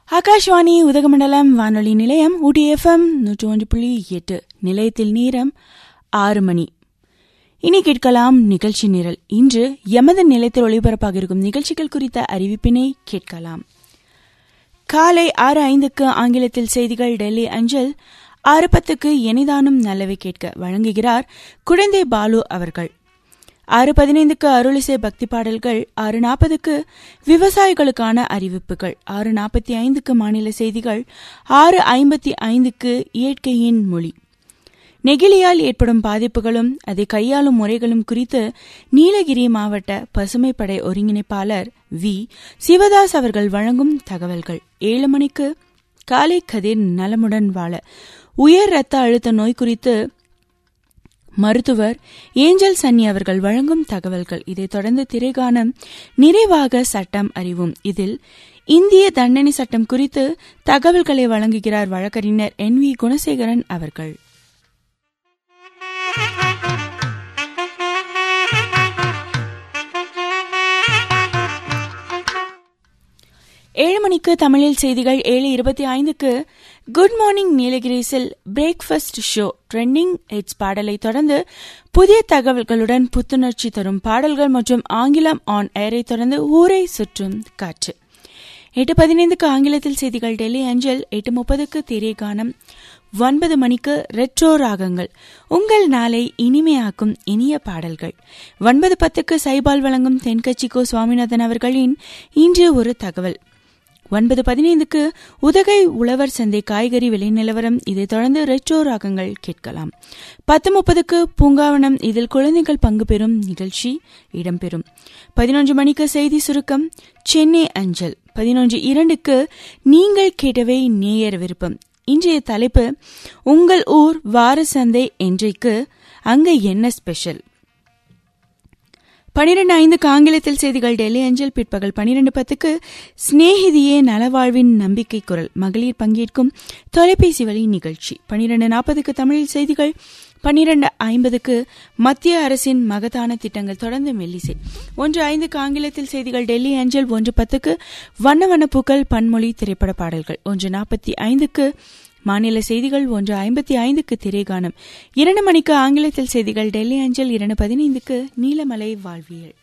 ஆகாஷ்வாணி உதகமண்டலம் வானொலி நிலையம் ஊட்டி எஃப்எம் நூற்றி ஒன்று புள்ளி எட்டு நிலையத்தில் நேரம் ஆறு மணி இனி கேட்கலாம் நிகழ்ச்சி நிரல் இன்று எமது நிலையத்தில் ஒளிபரப்பாக இருக்கும் நிகழ்ச்சிகள் குறித்த அறிவிப்பினை கேட்கலாம் காலை ஆறு ஐந்துக்கு ஆங்கிலத்தில் செய்திகள் டெல்லி அஞ்சல் ஆறு பத்துக்கு எனிதானும் நல்லவை கேட்க வழங்குகிறார் குழந்தை பாலு அவர்கள் ஆறு பதினைந்துக்கு அருளிசை பக்தி பாடல்கள் ஆறு நாற்பதுக்கு விவசாயிகளுக்கான அறிவிப்புகள் ஆறு நாற்பத்தி ஐந்துக்கு மாநில செய்திகள் ஆறு ஐம்பத்தி ஐந்துக்கு இயற்கையின் மொழி நெகிழியால் ஏற்படும் பாதிப்புகளும் அதை கையாளும் முறைகளும் குறித்து நீலகிரி மாவட்ட பசுமைப்படை ஒருங்கிணைப்பாளர் வி சிவதாஸ் அவர்கள் வழங்கும் தகவல்கள் ஏழு மணிக்கு காலை கதிர் நலமுடன் வாழ உயர் இரத்த அழுத்த நோய் குறித்து மருத்துவர் ஏஞ்சல் சன்னி அவர்கள் வழங்கும் தகவல்கள் இதைத் தொடர்ந்து திரைகாணம் நிறைவாக சட்டம் அறிவும் இதில் இந்திய தண்டனை சட்டம் குறித்து தகவல்களை வழங்குகிறார் வழக்கறிஞர் என் வி குணசேகரன் அவர்கள் ஏழு மணிக்கு தமிழில் செய்திகள் ஏழு இருபத்தி ஐந்துக்கு குட் மார்னிங் நீலகிரிஸில் பிரேக்ஃபாஸ்ட் ஷோ ட்ரெண்டிங் ஹிட்ஸ் பாடலை தொடர்ந்து புதிய தகவல்களுடன் புத்துணர்ச்சி தரும் பாடல்கள் மற்றும் ஆங்கிலம் ஆன் ஏரை தொடர்ந்து ஊரை சுற்றும் காற்று எட்டு பதினைந்துக்கு ஆங்கிலத்தில் செய்திகள் டெல்லி அஞ்சல் எட்டு முப்பதுக்கு திரை கானம் ஒன்பது மணிக்கு ரெட்ரோ ராகங்கள் உங்கள் நாளை இனிமையாக்கும் இனிய பாடல்கள் ஒன்பது பத்துக்கு சைபால் வழங்கும் தென்கட்சிக்கோ சுவாமிநாதன் அவர்களின் இன்று ஒரு தகவல் ஒன்பது பதினைந்துக்கு உதகை உழவர் சந்தை காய்கறி விலை நிலவரம் இதைத் தொடர்ந்து ரெட்ரோ ராகங்கள் கேட்கலாம் பத்து முப்பதுக்கு பூங்காவனம் இதில் குழந்தைகள் பங்கு பெறும் நிகழ்ச்சி இடம்பெறும் பதினொன்று மணிக்கு செய்தி சுருக்கம் சென்னை அஞ்சல் பதினொன்று இரண்டுக்கு நீங்கள் கேட்டவை நேயர் விருப்பம் இன்றைய தலைப்பு உங்கள் ஊர் வார சந்தை என்றைக்கு அங்க என்ன ஸ்பெஷல் பனிரெண்டு ஐந்துக்கு ஆங்கிலத்தில் செய்திகள் டெல்லி அஞ்சல் பிற்பகல் பனிரெண்டு பத்துக்கு சிநேகிதியே நலவாழ்வின் நம்பிக்கை குரல் மகளிர் பங்கேற்கும் தொலைபேசி வழி நிகழ்ச்சி பனிரெண்டு நாற்பதுக்கு தமிழில் செய்திகள் பனிரெண்டு ஐம்பதுக்கு மத்திய அரசின் மகத்தான திட்டங்கள் தொடர்ந்து மெல்லிசை ஒன்று ஐந்துக்கு ஆங்கிலத்தில் செய்திகள் டெல்லி அஞ்சல் ஒன்று பத்துக்கு வண்ண வண்ண பூக்கள் பன்மொழி திரைப்பட பாடல்கள் ஒன்று நாற்பத்தி ஐந்துக்கு மாநில செய்திகள் ஒன்று ஐம்பத்தி ஐந்துக்கு திரைகானம் இரண்டு மணிக்கு ஆங்கிலத்தில் செய்திகள் டெல்லி அஞ்சல் இரண்டு பதினைந்துக்கு நீலமலை வாழ்வியல்